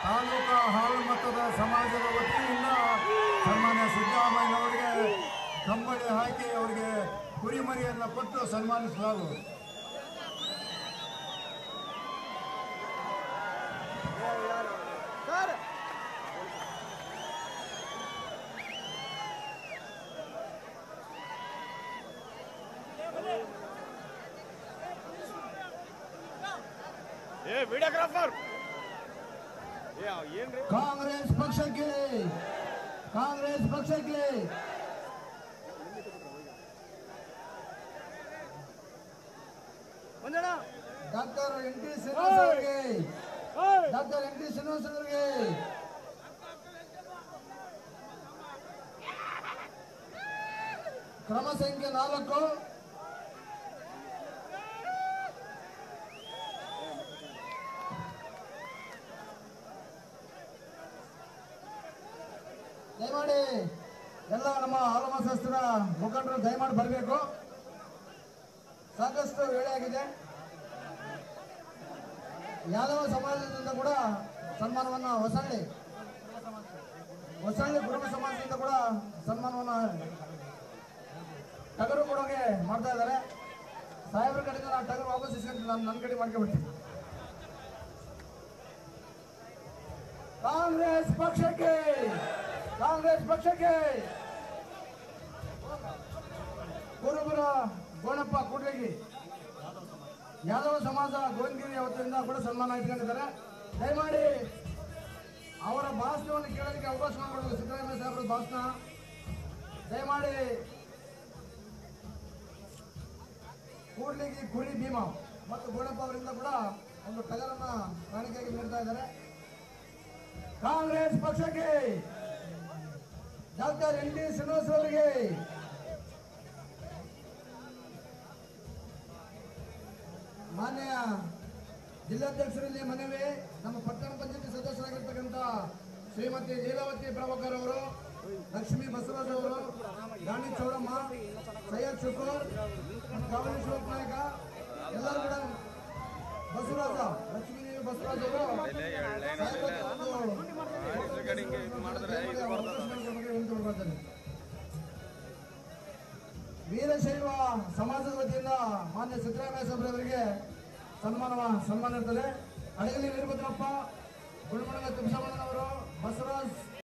ತಾಲೂಕಾ ಹಾಳು ಮಟ್ಟದ ಸಮಾಜದ ವತಿಯಿಂದ ಸನ್ಮಾನ್ಯ ಸಿದ್ದರಾಮಯ್ಯನವರಿಗೆ ಕಂಬಳಿ ಹಾಕಿ ಅವರಿಗೆ ಕುರಿಮರಿಯನ್ನು ಕೊಟ್ಟು ಸನ್ಮಾನಿಸಲಾಗುವುದು ಏ ವಿಡಿಯೋಗ್ರಾಫರ್ ಏ ಏನ್ರಿ ಕಾಂಗ್ರೆಸ್ ಪಕ್ಷಕ್ಕೆ ಕಾಂಗ್ರೆಸ್ ಪಕ್ಷಕ್ಕೆ ಒಂದಣ್ಣ ಡಾಕ್ಟರ್ ಎನ್ ಟಿ ಶ್ರೀನಿವಾಸ್ ಅವರಿಗೆ ಡಾಕ್ಟರ್ ಎನ್ ಟಿ ಶ್ರೀನಿವಾಸ್ ಅವರಿಗೆ ಕ್ರಮ ಸಂಖ್ಯೆ ನಾಲ್ಕು ದಯಮಾಡಿ ಎಲ್ಲ ನಮ್ಮ ಆಲಮಶಾಸ್ತ್ರ ಮುಖಂಡರು ದಯಮಾಡಿ ಬರಬೇಕು ಸಾಕಷ್ಟು ವೇಳೆ ಆಗಿದೆ ಯಾದವ ಸಮಾಜದಿಂದ ಕೂಡ ಸನ್ಮಾನವನ್ನ ಹೊಸಳ್ಳಿ ಹೊಸಳ್ಳಿ ಕುರುಬ ಸಮಾಜದಿಂದ ಕೂಡ ಸನ್ಮಾನವನ್ನ ಟಗರು ಕೊಡೋಗೆ ಮಾಡ್ತಾ ಇದ್ದಾರೆ ಸಾಹೇಬ್ರ ಕಡೆಯಿಂದ ನಾನು ಟಗರು ವಾಪಸ್ ಇಸ್ಕೊಂಡು ನಾನು ನನ್ನ ಕಡೆ ಮಾಡ್ಕೊಬಿಡ್ತೀನಿ ಕಾಂಗ್ರೆಸ್ ಪಕ್ಷಕ್ಕೆ ಕಾಂಗ್ರೆಸ್ ಪಕ್ಷಕ್ಕೆ ಕುರುಬರ ಗೋಣಪ್ಪ ಕೂಡ್ಲಿಗಿ ಯಾದವ ಸಮಾಜ ಗೋವಿಂದಗಿರಿ ವತಿಯಿಂದ ಕೂಡ ಸನ್ಮಾನ ಇಟ್ಕೊಂಡಿದ್ದಾರೆ ದಯಮಾಡಿ ಅವರ ಭಾಷಣವನ್ನು ಕೇಳೋದಕ್ಕೆ ಅವಕಾಶ ಮಾಡಿಕೊಡೋದು ಸಿದ್ದರಾಮಯ್ಯ ಸಾಹೇಬ್ರ ಭಾಷಣ ದಯಮಾಡಿ ಕೂಡ್ಲಿಗಿ ಕುರಿ ಭೀಮ ಮತ್ತು ಗೋಣಪ್ಪ ಅವರಿಂದ ಕೂಡ ಒಂದು ಟಗರನ್ನ ಕಾಣಿಕೆಯಾಗಿ ನೀಡ್ತಾ ಇದ್ದಾರೆ ಕಾಂಗ್ರೆಸ್ ಪಕ್ಷಕ್ಕೆ ಡಾಕ್ಟರ್ ಎನ್ ಡಿ ಶ್ರೀನಿವಾಸ್ ಅವರಿಗೆ ಮಾನ್ಯ ಜಿಲ್ಲಾಧ್ಯಕ್ಷರಲ್ಲಿ ಮನವಿ ನಮ್ಮ ಪಟ್ಟಣ ಪಂಚಾಯತಿ ಸದಸ್ಯರಾಗಿರ್ತಕ್ಕಂಥ ಶ್ರೀಮತಿ ಲೀಲಾವತಿ ಪ್ರಭಾಕರ್ ಅವರು ಲಕ್ಷ್ಮೀ ಬಸವರಾಜ್ ಅವರು ರಾಣಿ ಚೌಡಮ್ಮ ಸೈಯದ್ ಶುಕೂರ್ ಕಾವಲಿ ಶಿವಪ್ಪ ನಾಯಕ ಎಲ್ಲರೂ ಕೂಡ ಬಸವರಾಜ ಲಕ್ಷ್ಮೀ ಬಸವರಾಜ್ ಅವರು ಸಾಹೇಬ್ರ ಒಂದು ವೀರಶೈವ ಸಮಾಜದ ವತಿಯಿಂದ ಮಾನ್ಯ ಸಿದ್ದರಾಮಯ್ಯ ಸಾಹೇಬ್ರವರಿಗೆ ಸನ್ಮಾನ ಸನ್ಮಾನ ಇರ್ತದೆ ಅಡಗಲಿ ವೀರಭದ್ರಪ್ಪ ಗುಲ್ಮಣಗ ತಿಪ್ಪಸಮ್ಮನವರು ಬಸವರಾಜ್